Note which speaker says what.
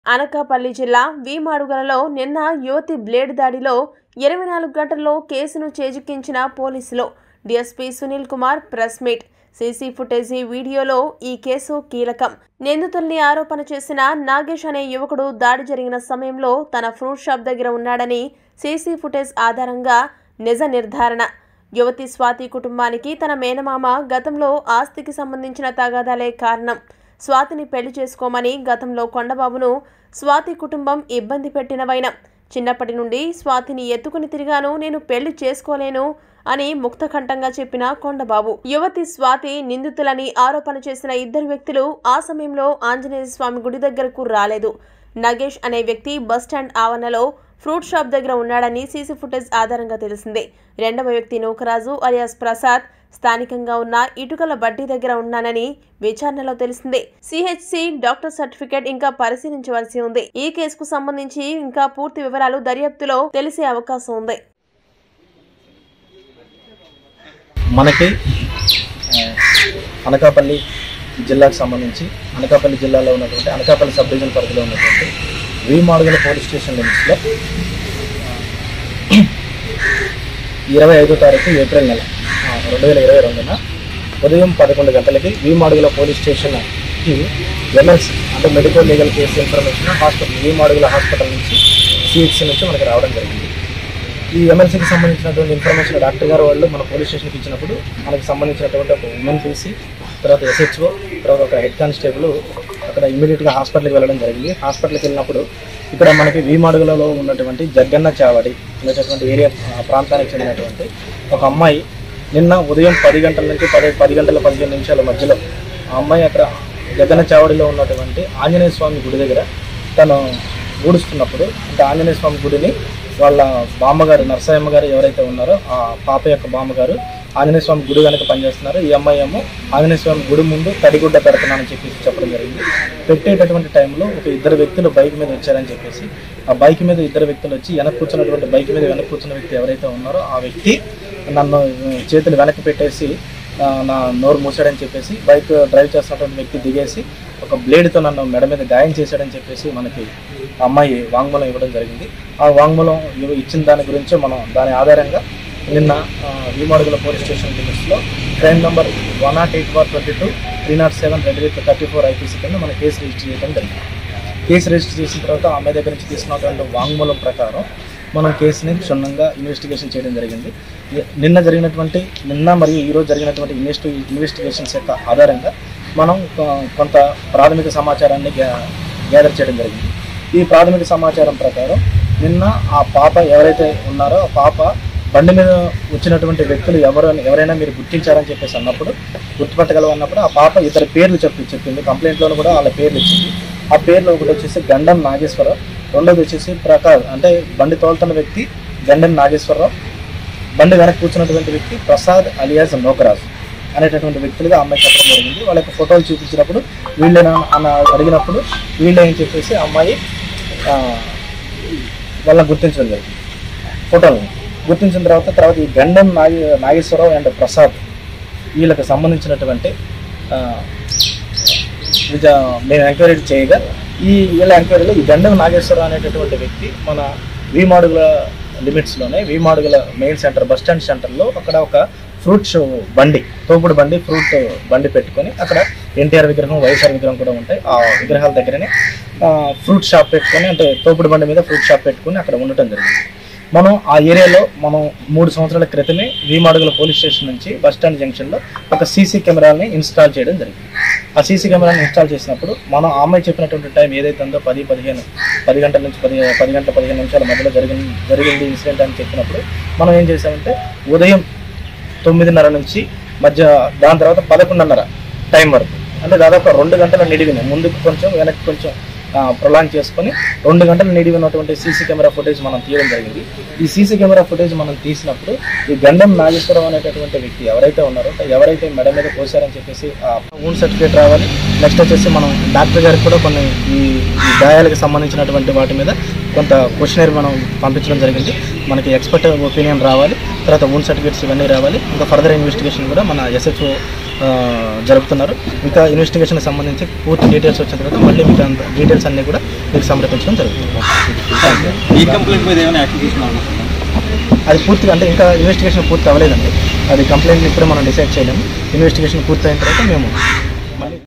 Speaker 1: అనకాపల్లి జిల్లా వీమాడుగలలో నిన్న యువతి బ్లేడ్ దాడిలో ఇరవై నాలుగు గంటల్లో కేసును చేజిక్కించిన పోలీసులు DSP Sunil Kumar press meet CC footage వీడియోలో ఈ కేసు కీలకం నిందితుల్ని ఆరోపణ చేసిన నాగేష్ అనే యువకుడు దాడి జరిగిన సమయంలో తన ఫ్రూట్ షాప్ దగ్గర ఉన్నాడని సీసీ ఫుటేజ్ ఆధారంగా నిజ నిర్ధారణ యువతి స్వాతి కుటుంబానికి తన మేనమామ గతంలో ఆస్తికి సంబంధించిన తగాదాలే కారణం స్వాతిని పెళ్లి చేసుకోమని గతంలో కొండబాబును స్వాతి కుటుంబం ఇబ్బంది పెట్టిన వైనం చిన్నప్పటి నుండి స్వాతిని ఎత్తుకుని తిరిగాను నేను పెళ్లి చేసుకోలేను అని ముక్తకంఠంగా చెప్పిన కొండబాబు యువతి స్వాతి నిందితులని ఆరోపణ చేసిన ఇద్దరు వ్యక్తులు ఆ సమయంలో ఆంజనేయ స్వామి గుడి దగ్గరకు రాలేదు నగేష్ అనే వ్యక్తి బస్టాండ్ ఆవరణలో ఫ్రూట్ షాప్ దగ్గర ఉన్నాడని సీసీ ఫుటేజ్ ఆధారంగా తెలిసింది రెండవ వ్యక్తి నూకరాజు అలియాస్ ప్రసాద్ స్థానికంగా ఉన్న ఇటుకల బడ్డీ దగ్గర ఉన్నానని విచారణలో తెలిసింది సిహెచ్సి డాక్టర్ సర్టిఫికేట్ ఇంకా పరిశీలించవలసి ఉంది ఈ కేసుకు సంబంధించి ఇంకా పూర్తి వివరాలు దర్యాప్తులో తెలిసే అవకాశం ఉంది
Speaker 2: మనకి ఆ, అనకాపల్లి జిల్లాకు సంబంధించి అనకాపల్లి జిల్లాలో ఉన్నటువంటి అనకాపల్లి సబ్ డివిజన్ పరిధిలో ఉన్నటువంటి వీమాడుగల పోలీస్ స్టేషన్ లిమిట్స్లో ఇరవై ఐదో తారీఖు ఏప్రిల్ నెల రెండు వేల ఇరవై రెండున ఉదయం పదకొండు గంటలకి వీమాడుగుల పోలీస్ స్టేషన్కి ఎంఎల్సీ అంటే medical legal case information hospital Veemadugula hospital నుంచి సిహెచ్సి నుంచి మనకి రావడం జరిగింది ఈ ఎమ్మెల్సీకి సంబంధించినటువంటి ఇన్ఫర్మేషన్ డాక్టర్ గారు వాళ్ళు మన పోలీస్ స్టేషన్కి ఇచ్చినప్పుడు మనకి సంబంధించినటువంటి ఒక ఉమెన్ పీసీ తర్వాత ఎస్హెచ్ఓ తర్వాత ఒక హెడ్ కానిస్టేబుల్ అక్కడ ఇమీడియట్గా హాస్పిటల్కి వెళ్ళడం జరిగింది హాస్పిటల్కి వెళ్ళినప్పుడు ఇక్కడ మనకి వీమాడుగులలో ఉన్నటువంటి జగ్గన్న చావడి అనేటటువంటి ఏరియా ఆ, ప్రాంతానికి చెందినటువంటి ఒక అమ్మాయి నిన్న ఉదయం పది గంటల నుంచి పది పది గంటల పదిహేను నిమిషాల మధ్యలో ఆ అమ్మాయి అక్కడ జగ్గన్న చావడిలో ఉన్నటువంటి ఆంజనేయ స్వామి గుడి దగ్గర తను ఊడుస్తున్నప్పుడు అంటే ఆంజనేయ స్వామి గుడిని వాళ్ళ బామ్మగారు నరసయ్యమ్మ గారు ఎవరైతే ఉన్నారో ఆ పాప యొక్క బామ్మగారు ఆంజనేయ స్వామి గుడి కనుక పనిచేస్తున్నారు ఈ అమ్మాయి ఏమో ఆంజనేయ స్వామి గుడి ముందు తడిగుడ్డ పెడుతున్నానని చెప్పేసి చెప్పడం జరిగింది పెట్టేటటువంటి టైంలో ఒక ఇద్దరు వ్యక్తులు బైక్ మీద వచ్చారని చెప్పేసి ఆ బైక్ మీద ఇద్దరు వ్యక్తులు వచ్చి వెనక కూర్చున్నటువంటి బైక్ మీద వెనక కూర్చున్న వ్యక్తి ఎవరైతే ఉన్నారో ఆ వ్యక్తి నన్ను ఆ, చేతులు వెనక్కి పెట్టేసి ఆ, నా నోరు మూసాడని చెప్పేసి బైక్ డ్రైవ్ చేస్తున్నటువంటి వ్యక్తి దిగేసి ఒక బ్లేడ్తో నన్ను మెడ మీద గాయం చేశాడని చెప్పేసి మనకి ఆ అమ్మాయి వాంగ్మూలం ఇవ్వడం జరిగింది ఆ వాంగ్మూలం ఇవ్వ- ఇచ్చిన దాని గురించి మనం దాని ఆధారంగా నిన్న ఆ, భీమడుగుల పోలీస్ స్టేషన్ లిమిట్స్లో crime number one not eight four twenty two three not seven రెండు వేల థర్టీ ఫోర్ ఐపీసీ కింద మన కేసు రిజిస్టర్ చేయడం జరిగింది కేసు రిజిస్టర్ చేసిన తర్వాత ఆ అమ్మాయి దగ్గర నుంచి తీసుకున్నటువంటి వాంగ్మూలం ప్రకారం మనం కేసుని క్షుణ్ణంగా ఇన్వెస్టిగేషన్ చేయడం జరిగింది ఇ- నిన్న జరిగినటువంటి నిన్న మరియు ఈరోజు జరిగినటువంటి ఇన్వెస్టి ఇన్వెస్టిగేషన్స్ యొక్క ఆధారంగా మనం కొ- కొంత ప్రాథమిక సమాచారాన్ని గ్యా- గ్యాదర్ చేయడం జరిగింది ఈ ప్రాథమిక సమాచారం ప్రకారం నిన్న ఆ పాప ఎవరైతే ఉన్నారో ఆ పాప బండి మీద వచ్చినటువంటి వ్యక్తులు ఎవరు ఎవరైనా మీరు గుర్తించారని చెప్పేసి అన్నప్పుడు గుర్తుపట్టగలవు అన్నప్పుడు ఆ పాప ఇద్దరు పేర్లు చెప్పి చెప్పింది కంప్లైంట్లోనూ కూడా వాళ్ళ పేర్లు ఇచ్చింది ఆ పేర్లు ఒకటి వచ్చేసి గండం నాగేశ్వరరావు రెండోది వచ్చేసి ప్రకాష్ అంటే బండి తోలుతున్న వ్యక్తి గండం నాగేశ్వరరావు బండి వెనక కూర్చున్నటువంటి వ్యక్తి ప్రసాద్ అలియాస్ నోకరాజు అనేటటువంటి వ్యక్తులుగా ఆ అమ్మాయి చెప్పడం జరిగింది వాళ్ళ యొక్క ఫోటోలు చూపించినప్పుడు వీళ్ళేనా అన్న అడిగినప్పుడు వీళ్ళే అని చెప్పేసి ఆ అమ్మాయి ఆ, వాళ్ళని గుర్తించడం జరిగింది ఫోటోలను గుర్తించిన తర్వాత తర్వాత ఈ గండం నాగే నాగేశ్వరరావు అండ్ ప్రసాద్ వీళ్ళకి సంబంధించినటువంటి ఆ, విజ మేము ఎంక్వైరీ చేయగా ఈ వీళ్ళ ఎంక్వైరీలో ఈ గండం నాగేశ్వరరావు అనేటటువంటి వ్యక్తి మన వీమాడుగుల లిమిట్స్లోనే Veemadugula main center bus stand సెంటర్లో అక్కడ ఒక ఫ్రూట్ షో బండి తోపుడు బండి ఫ్రూట్ బండి పెట్టుకొని అక్కడ ఎన్టీఆర్ విగ్రహం వైఎస్ఆర్ విగ్రహం కూడా ఉంటాయి ఆ విగ్రహాల దగ్గరనే ఆ, ఫ్రూట్ షాప్ పెట్టుకొని అంటే తోపుడు బండి మీద ఫ్రూట్ షాప్ పెట్టుకొని అక్కడ ఉండటం జరిగింది మనం ఆ ఏరియాలో మనం మూడు సంవత్సరాల క్రితమే వీమాడుగుల పోలీస్ స్టేషన్ నుంచి బస్ స్టాండ్ జంక్షన్లో ఒక సీసీ కెమెరాని ఇన్స్టాల్ చేయడం జరిగింది ఆ సీసీ కెమెరాని ఇన్స్టాల్ చేసినప్పుడు మనం ఆ అమ్మాయి చెప్పినటువంటి టైం ఏదైతే ఉందో పది పదిహేను పది గంటల నుంచి పది పది గంటల పదిహేను నిమిషాల మధ్యలో జరిగింది జరిగింది ఇన్సిడెంట్ అని చెప్పినప్పుడు మనం ఏం చేసామంటే ఉదయం తొమ్మిదిన్నర నుంచి మధ్య దాని తర్వాత పదకొండున్నర టైం వరకు అంటే దాదాపు రెండు గంటల నిడివిని ముందుకు కొంచెం వెనక్కి కొంచెం ప్రొలాంగ్ చేసుకొని రెండు గంటల నిడివినటువంటి సీసీ కెమెరా ఫుటేజ్ మనం తీయడం జరిగింది ఈ సీసీ కెమెరా ఫుటేజ్ మనం తీసినప్పుడు ఈ గండం నాగేశ్వరరావు అనేటటువంటి వ్యక్తి ఎవరైతే ఉన్నారో ఎవరైతే మెడ మీద కోసారని చెప్పేసి ఆ ఊన్ సర్టిఫికేట్ రావాలి నెక్స్ట్ వచ్చేసి మనం డాక్టర్ గారికి కూడా కొన్ని ఈ ఈ గాయాలకు సంబంధించినటువంటి వాటి మీద కొంత క్వశ్చనరీ మనం పంపించడం జరిగింది మనకి ఎక్స్పర్ట్ ఒపీనియన్ రావాలి తర్వాత ఓన్ సర్టిఫికేట్స్ ఇవన్నీ రావాలి ఇంకా ఫర్దర్ ఇన్వెస్టిగేషన్ కూడా మన ఎస్హెచ్ఓ ఆ, జరుపుతున్నారు ఇంకా ఇన్వెస్టిగేషన్కి సంబంధించి పూర్తి డీటెయిల్స్ వచ్చిన తర్వాత మళ్ళీ మీకు అంత డీటెయిల్స్ అన్నీ కూడా మీకు సమర్పించడం జరుగుతుంది
Speaker 3: ఈ కంప్లైంట్ మీద ఏమైనా యాక్షన్ తీసుకున్నాను
Speaker 2: అది పూర్తిగా అంటే ఇంకా ఇన్వెస్టిగేషన్ పూర్తి అవ్వలేదండి అది కంప్లైంట్ ఇప్పుడే మనం డిసైడ్ చేయలేము ఇన్వెస్టిగేషన్ పూర్తి అయిన తర్వాత మేము